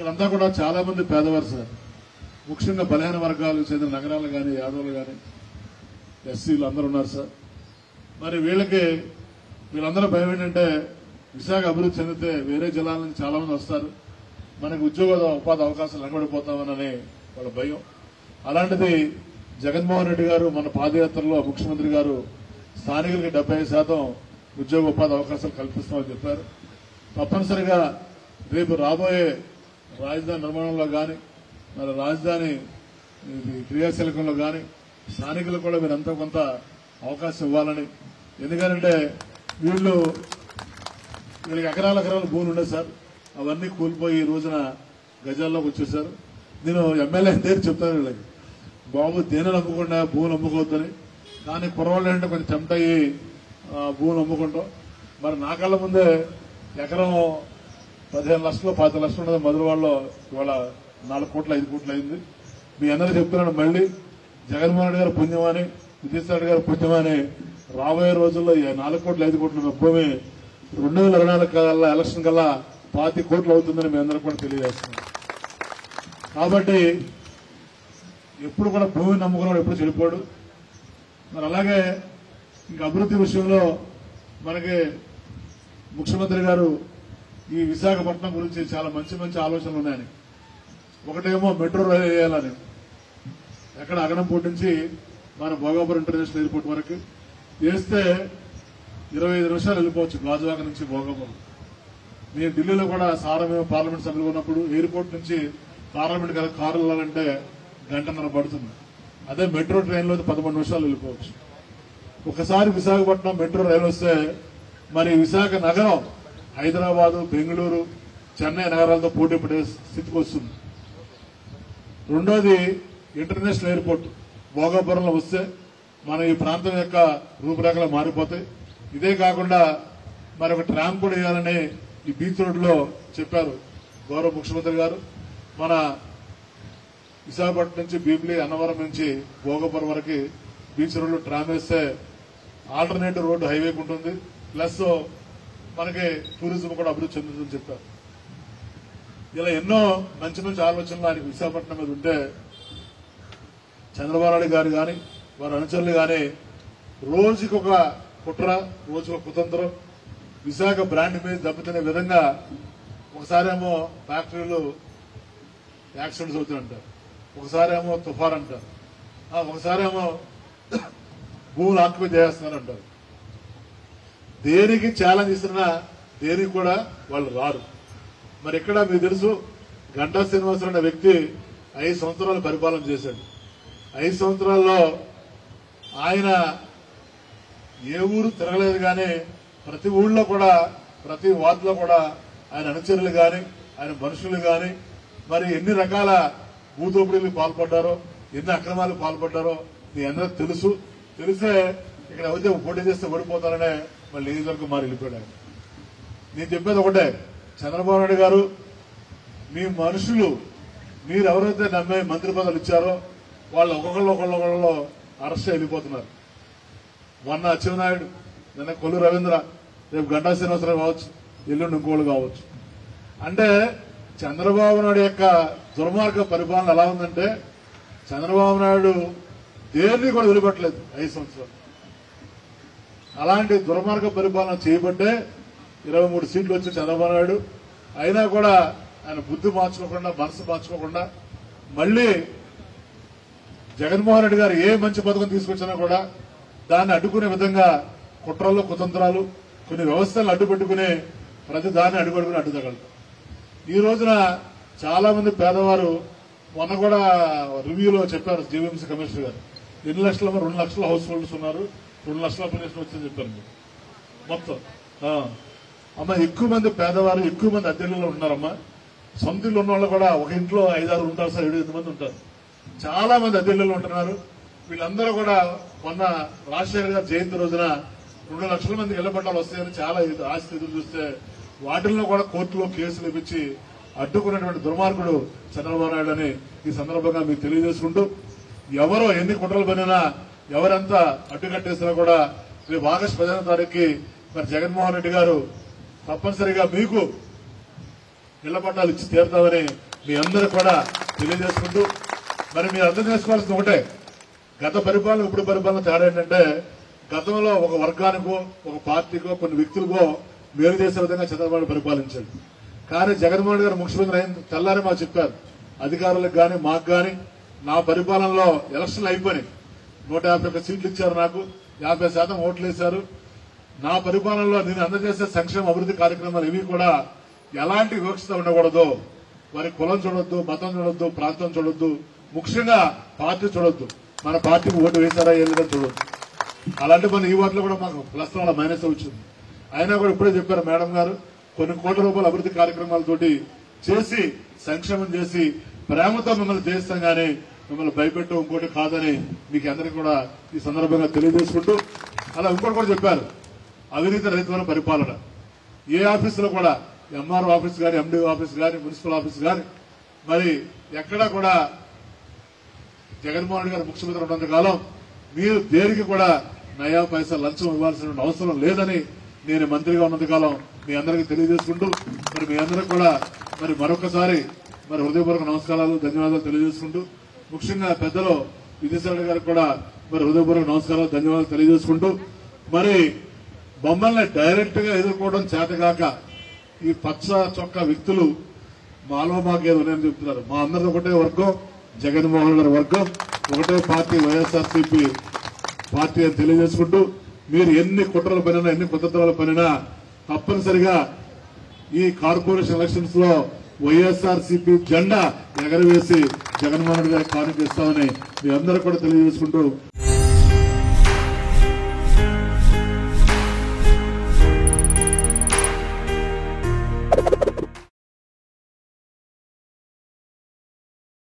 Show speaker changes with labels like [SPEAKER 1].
[SPEAKER 1] ఇక్కడంతా కూడా చాలా మంది పేదవారు సార్ ముఖ్యంగా బలహీన వర్గాలకు చెందిన నగరాలు కానీ యాదవులు కానీ ఎస్సీలు అందరూ ఉన్నారు సార్ మరి వీళ్ళకి వీళ్ళందరూ భయం ఏంటంటే విశాఖ అభివృద్ధి చెందితే వేరే జిల్లాల నుంచి చాలా మంది వస్తారు మనకు ఉద్యోగ ఉపాధి అవకాశాలు వెనకబడిపోతామనని వాళ్ళ భయం అలాంటిది జగన్మోహన్ రెడ్డి గారు మన పాదయాత్రలో ముఖ్యమంత్రి గారు స్థానికులకి డెబ్బై శాతం ఉద్యోగ ఉపాధి అవకాశాలు కల్పిస్తామని చెప్పారు తప్పనిసరిగా రేపు రాబోయే రాజధాని నిర్మాణంలో కానీ మరి రాజధాని ఇది క్రియాశీలకంలో కానీ స్థానికులకు కూడా మీరంతా కొంత అవకాశం ఇవ్వాలని ఎందుకంటే వీళ్ళు వీళ్ళకి ఎకరాల ఎకరాల భూములు ఉండే సార్ అవన్నీ కూలిపోయి ఈ రోజున గజాల్లోకి వచ్చేసారు నేను ఎమ్మెల్యే దగ్గర చెప్తాను వీళ్ళకి బాబు దేనిని అమ్ముకుండా భూములు అమ్ముకోవద్దని కానీ కుర్రవాళ్ళు అంటే కొంచెం టెంప్ట్ అయ్యి ఆ, భూములు అమ్ముకుంటాం మరి నా కళ్ళ ముందే ఎకరం పదిహేను లక్షలు పది లక్షలు ఉన్నది మధురవాడలో ఇవాళ నాలుగు కోట్ల ఐదు కోట్లు అయింది మీ అందరూ చెప్తున్నాను మళ్ళీ జగన్మోహన్ రెడ్డి గారు పుణ్యమని విజయసాయి గారు పుణ్యమని రాబోయే రోజుల్లో ఈ నాలుగు కోట్లు ఐదు కోట్ల భూమి రెండు వేల ఇరవై నాలుగు కల్లా ఎలక్షన్ కల్లా పాతి కోట్లు అవుతుందని మీ అందరూ కూడా తెలియజేస్తున్నాం కాబట్టి ఎప్పుడు కూడా భూమిని నమ్ముకున్నాడు ఎప్పుడు చెడిపోడు మరి అలాగే ఇంకా అభివృద్ధి విషయంలో మనకి ముఖ్యమంత్రి గారు ఈ విశాఖపట్నం గురించి చాలా మంచి మంచి ఆలోచనలు ఉన్నాయని ఒకటేమో మెట్రో రైలు వేయాలని ఎక్కడ అగనంపూడి నుంచి మన భోగాపురం ఇంటర్నేషనల్ ఎయిర్పోర్ట్ వరకు వేస్తే ఇరవై ఐదు నిమిషాలు వెళ్ళిపోవచ్చు గాజువాక నుంచి భోగాపురం నేను ఢిల్లీలో కూడా సారా మేము పార్లమెంట్ సభ్యులు ఉన్నప్పుడు ఎయిర్పోర్ట్ నుంచి పార్లమెంట్ కదా కారు వెళ్ళాలంటే గంటన్నర పడుతుంది అదే మెట్రో ట్రైన్లో అయితే పదకొండు నిమిషాలు వెళ్ళిపోవచ్చు ఒకసారి విశాఖపట్నం మెట్రో రైలు వస్తే మరి విశాఖ నగరం హైదరాబాదు బెంగళూరు చెన్నై నగరాలతో పోటీ పడే స్థితికి వస్తుంది రెండోది ఇంటర్నేషనల్ ఎయిర్పోర్ట్ భోగాపురంలో వస్తే మన ఈ ప్రాంతం యొక్క రూపురేఖలు మారిపోతాయి ఇదే కాకుండా మరి ఒక ట్రామ్ కూడా వేయాలని ఈ బీచ్ రోడ్ లో చెప్పారు గౌరవ ముఖ్యమంత్రి గారు మన విశాఖపట్నం నుంచి భీమిలి అన్నవరం నుంచి భోగపురం వరకు బీచ్ రోడ్ లో ట్రామ్ వేస్తే ఆల్టర్నేటివ్ రోడ్డు హైవేకి ఉంటుంది ప్లస్ మనకి టూరిజం కూడా అభివృద్ధి చెందుతుందని చెప్పారు ఇలా ఎన్నో మంచి మంచి ఆలోచనలు ఆయనకి విశాఖపట్నం మీద ఉంటే చంద్రబాబు నాయుడు గారు కానీ వారి అనుచరులు కానీ రోజుకి ఒక కుట్ర రోజుకి ఒక కుతంత్రం విశాఖ బ్రాండ్ మీద దెబ్బతినే విధంగా ఒకసారేమో ఫ్యాక్టరీలు యాక్సిడెంట్స్ అవుతాయంటారు ఒకసారేమో తుఫాన్ అంటారు ఆ, ఒకసారేమో భూములు ఆక్యుపై చేస్తున్నారంటారు దేనికి ఛాలెంజ్ ఇస్తున్నా దేనికి కూడా వాళ్ళు రారు మరి ఇక్కడ మీకు తెలుసు గంటా శ్రీనివాసరావు అనే వ్యక్తి ఐదు సంవత్సరాలు పరిపాలన చేశాడు ఐదు సంవత్సరాల్లో ఆయన ఏ ఊరు తిరగలేదు కానీ ప్రతి ఊళ్ళో కూడా ప్రతి వార్డులో కూడా ఆయన అనుచరులు కానీ ఆయన మనుషులు కానీ మరి ఎన్ని రకాల భూదోపిడీలకు పాల్పడ్డారో ఎన్ని అక్రమాలకు పాల్పడ్డారో మీ అందరికి తెలుసు తెలిసే ఇక్కడ అయితే పోటీ చేస్తే ఓడిపోతారనే మళ్ళీ నియోజకవర్గం మారి వెళ్ళిపోయాడు ఆయన. నేను చెప్పేది ఒకటే చంద్రబాబు నాయుడు గారు మీ మనుషులు మీరు ఎవరైతే నమ్మే మంత్రి పదవులు ఇచ్చారో వాళ్ళు ఒక్కొక్కళ్ళు ఒకళ్ళు ఒకళ్ళు అరెస్ట్ అయి వెళ్ళిపోతున్నారు మొన్న అచ్చెన్నాయుడు నిన్న కొల్లు రవీంద్ర రేపు గంటా శ్రీనివాసరావు కావచ్చు ఎల్లుండి ఇంకోళ్ళు కావచ్చు అంటే చంద్రబాబు నాయుడు యొక్క దుర్మార్గ పరిపాలన ఎలా ఉందంటే చంద్రబాబు నాయుడు దేన్ని కూడా వదిలిపెట్టలేదు ఐదు సంవత్సరాలు అలాంటి దుర్మార్గ పరిపాలన చేయబట్టే ఇరవై మూడు సీట్లు వచ్చి చంద్రబాబు నాయుడు అయినా కూడా ఆయన బుద్ధి మార్చుకోకుండా మనసు మార్చుకోకుండా మళ్ళీ జగన్మోహన్ రెడ్డి గారు ఏ మంచి పథకం తీసుకొచ్చినా కూడా దాన్ని అడ్డుకునే విధంగా కుట్రలు కుతంత్రాలు కొన్ని వ్యవస్థలను అడ్డుపెట్టుకుని ప్రతి దాన్ని అడ్డుపెట్టుకుని అడ్డుతగలరు ఈ రోజున చాలా మంది పేదవారు మొన్న కూడా రివ్యూలో చెప్పారు జీవీఎంసీ కమిషనర్ గారు ఎన్ని లక్షల రెండు లక్షల హౌస్ హోల్డ్స్ ఉన్నారు రెండు లక్షల పెన్షన్ వచ్చిందని చెప్పారు మీరు. మొత్తం ఆ. అమ్మ ఎక్కువ మంది పేదవారు ఎక్కువ మంది అద్దెల్లో ఉన్నారమ్మా సొంత ఇల్లు ఉన్న వాళ్ళు కూడా ఒక ఇంట్లో ఐదారు ఉంటారు సార్ ఏడు ఎనిమిది మంది ఉంటారు చాలా మంది అద్దెల్లో ఉంటున్నారు వీళ్ళందరూ కూడా మొన్న రాజశేఖర్ గారి జయంతి రోజున రెండు లక్షల మందికి ఇళ్ల పట్టాలు వస్తాయని చాలా ఎదు- ఆశ ఎదురు చూస్తే వాటిల్లో కూడా కోర్టులో కేసులు ఇప్పించి అడ్డుకున్నటువంటి దుర్మార్గుడు చంద్రబాబు నాయుడు అని ఈ సందర్భంగా మీకు తెలియజేసుకుంటూ ఎవరో ఎన్ని కుట్రలు పనినా ఎవరెంత అడ్డుకట్టేసినా కూడా రేపు ఆగస్టు పదిహేను తారీఖుకి మరి జగన్మోహన్ రెడ్డి గారు తప్పనిసరిగా మీకు ఇళ్ల పట్టాలు ఇచ్చి తీరుతామని మీ అందరూ కూడా తెలియజేసుకుంటూ మరి మీరు అర్థం చేసుకోవాల్సింది ఒకటే గత పరిపాలన ఇప్పుడు పరిపాలన తేడా ఏంటంటే గతంలో ఒక వర్గానికో ఒక పార్టీకో కొన్ని వ్యక్తులకో మేలు చేసే విధంగా చంద్రబాబు పరిపాలించాడు కానీ జగన్మోహన్ రెడ్డి గారు ముఖ్యమంత్రి అయిన తెల్లారి మాకు చెప్పారు అధికారులకు గాని మాకు గాని నా పరిపాలనలో ఎలక్షన్లు అయిపోయినాయి నూట యాభై ఒక్క సీట్లు ఇచ్చారు నాకు యాభై శాతం ఓట్లు వేశారు నా పరిపాలనలో నేను అందజేసే సంక్షేమ అభివృద్ధి కార్యక్రమాలు ఇవి కూడా ఎలాంటి వివక్షత ఉండకూడదు వారి కులం చూడొద్దు మతం చూడొద్దు ప్రాంతం చూడొద్దు ముఖ్యంగా పార్టీ చూడొద్దు మన పార్టీకి ఓటు వేశారా ఏదో చూడొద్దు అలాంటి మన ఈ వాటిలో కూడా మాకు ప్లస్ వాళ్ళ మైనస్ వచ్చింది అయినా కూడా ఇప్పుడే చెప్పారు మేడం గారు కొన్ని కోట్ల రూపాయల అభివృద్ధి కార్యక్రమాలతోటి చేసి సంక్షేమం చేసి ప్రేమతో మిమ్మల్ని చేస్తాం గానీ మిమ్మల్ని భయపెట్టు ఇంకోటి కాదని మీకు అందరికీ కూడా ఈ సందర్భంగా తెలియజేసుకుంటూ అలా ఇంకోటి కూడా చెప్పారు అవినీతి రహితమైన పరిపాలన ఏ ఆఫీసులో కూడా ఎంఆర్ఓ ఆఫీస్ గాని ఎండి ఆఫీస్ గాని మున్సిపల్ ఆఫీస్ గాని మరి ఎక్కడా కూడా జగన్మోహన్ రెడ్డి గారు ముఖ్యమంత్రి ఉన్నంత కాలం మీరు దేనికి కూడా నయా పైసా లంచం ఇవ్వాల్సిన అవసరం లేదని నేను మంత్రిగా ఉన్నంత కాలం మీ అందరికీ తెలియజేసుకుంటూ మరి మీ అందరికి కూడా మరి మరొకసారి మరి హృదయపూర్వక నమస్కారాలు ధన్యవాదాలు తెలియజేసుకుంటూ ముఖ్యంగా పెద్దలు విజయసాయి గారికి కూడా మరి హృదయపూర్వక నమస్కారాలు ధన్యవాదాలు తెలియజేసుకుంటూ మరి మమ్మల్ని డైరెక్ట్ గా ఎదుర్కోవడం చేతగాక ఈ పచ్చ చొక్క వ్యక్తులు మాలో మాకేదో నేను చెప్తున్నారు మా అందరిది ఒకటే వర్గం జగన్మోహన్ గారి వర్గం ఒకటే పార్టీ వైఎస్ఆర్సీపీ పార్టీ అని తెలియజేసుకుంటూ మీరు ఎన్ని కుట్రలు పనినా ఎన్ని కుతంత్రాలు పనినా తప్పనిసరిగా ఈ కార్పొరేషన్ ఎలక్షన్స్ లో వైఎస్ఆర్సీపీ జెండా ఎగరవేసి జగన్మోహన్ రెడ్డి గారికి కానుక ఇస్తామని మీ అందరూ కూడా తెలియజేసుకుంటూ